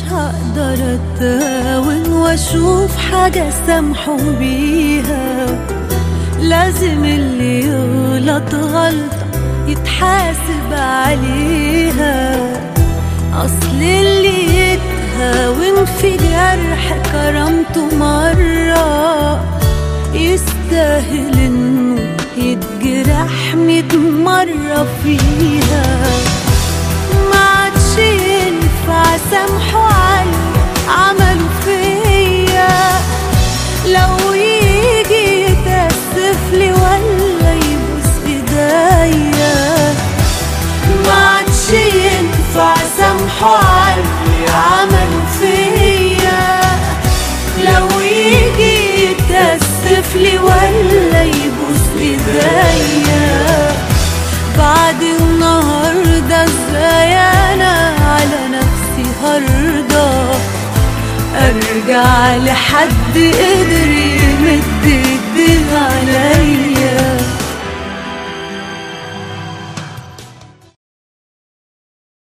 هقدر اتداون واشوف حاجة سامحه بيها لازم اللي يغلط غلطة يتحاسب عليها أصل اللي يتهاون في جرح كرامته مرة يستاهل انه يتجرح ميت مرة فيها ما عادش ينفع سامحه على عمله فيا لو يجي يتأسف لي ولا يبوس ايديا ما عادش ينفع سامحه على عمله فيا لو يجي يتأسف لي ولا يبوس ايديا بعد النهاردة ازاي انا على نفسي هرضى ارجع لحد قدر يمد